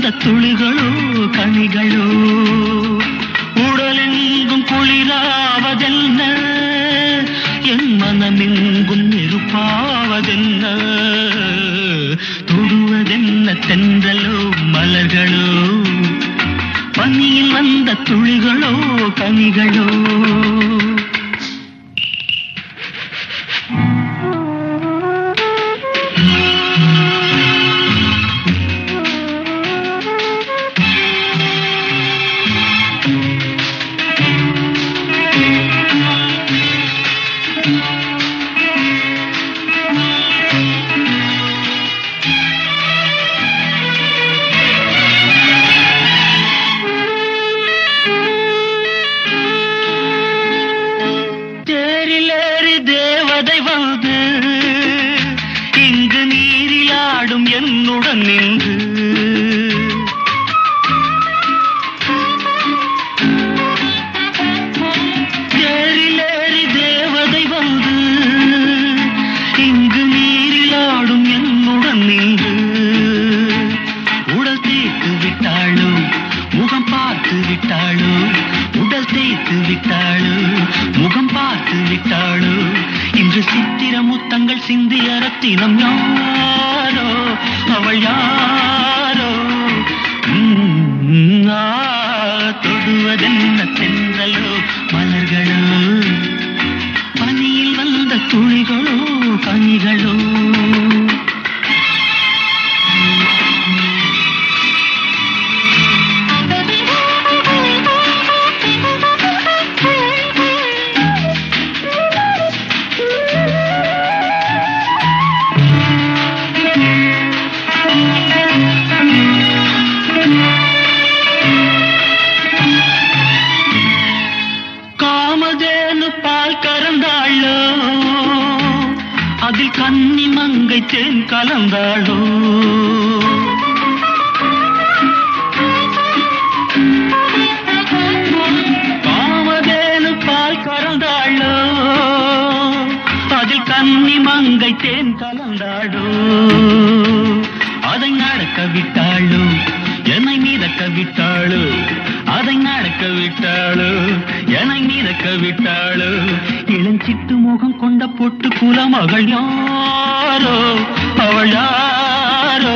வந்த துளிகளோ கனிகளோ உடலெங்கும் குளிராவதென்ன என் மனமெங்கும் நெருப்பாவதென்ன தொடுவதென்ன தென்றலோ மலர்களோ பனியில் வந்த துளிகளோ கனிகளோ தேரிலேறி தேவதை வந்து இங்கு நீரில் ஆடும் என்னுடன் நின்று தேரிலேறி தேவதை வந்து இங்கு நீரில் ஆடும் என்னுடன் நின்று உடல் தேய்த்து விட்டாளோ முகம் பார்த்து விட்டாளோ உடல் தேய்த்து விட்டாளோ முகம் பார்த்து விட்டாளோ இன்று சித்திர முத்தங்கள் சிந்திய ரத்தினம் யாரோ அவள் யாரோ உம், ஆ, தொடுவதென்ன தென்றலோ மலர்களோ பனியில் வந்த துளிகளோ கனிகளோ காமதேனு பால் கறந்தாளோ அதில் கன்னி மங்கை தேன் கலந்தாளோ காமதேனு பால் கறந்தாளோ அதில் கன்னி மங்கை தேன் கலந்தாளோ அதை நடக்க விட்டாளோ என்னை மிதக்க விட்டாளோ அதை நடக்க விட்டாளோ என்னை மிதக்க விட்டாளோ இளஞ்சிட்டு முகம் கொண்ட பொட்டு குலமகள் யாரோ அவள் யாரோ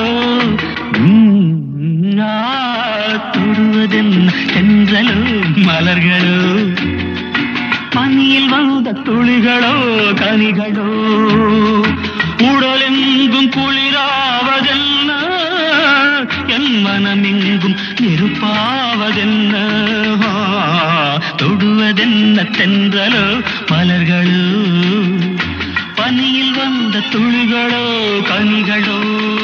உம், ஆ, தொடுவதென்ன தென்றலோ மலர்களோ பனியில் வந்த துளிகளோ கனிகளோ உடலெங்கும் குளிராவதென்ன என் மனமெங்கும் நெருப்பாவதென்ன ஆ, தொடுவதென்ன தென்றலோ மலர்களோ பனியில் வந்த துளிகளோ கனிகளோ